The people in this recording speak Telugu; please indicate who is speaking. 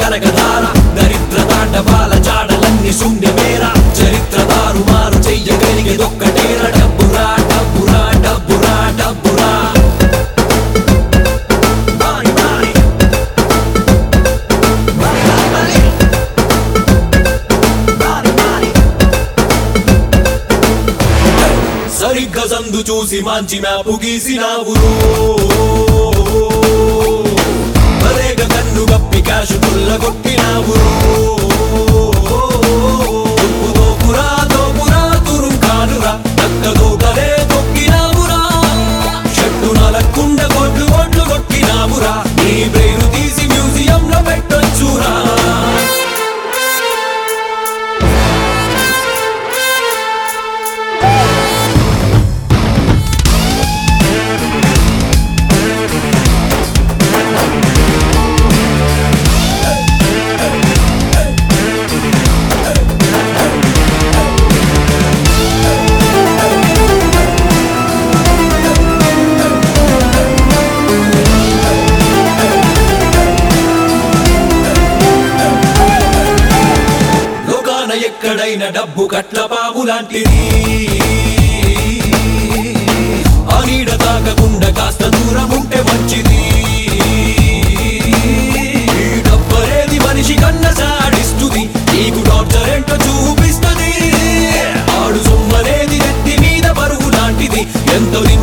Speaker 1: కనకధార దరిద్ర తాండవాల జాడలన్నీ శూన్యమేర చరిత్ర మారు చెయ్యగలిగేదొక్కటేర డబ్బురా డబ్బురా డబ్బురా డబ్బురా మారి మారి మారి మారి మారి మారి సరిగ్గా సందు చూసి మంచి మ్యాపు గీసినావురు మరేగ కన్ను గప్పి కాశు పుల్ల కొట్టినావురు తుప్పు తోపురా తోపురా తురుం కానురా నక్క తోటలే తొక్కినావురా షట్టు నలక్కుండ కొట్లు కొట్లు కొట్టినావురా నీ బ్రెయిన్ తీసి మ్యూజియంలో పెట్టొచ్చురా లోకాన ఎక్కడైన డబ్బు కట్ల పాము లాంటిది ఆ నీడ తాకకుండా కాస్త దూరం ఉంటే మంచిది ఈ డబ్బనేది మనిషి కన్న సాడిస్తుంది నీకు టార్చర్ ఏంటో చూపిస్తుంది ఆడు సొమ్మనేది నెత్తి మీద బరువు లాంటిది ఎంత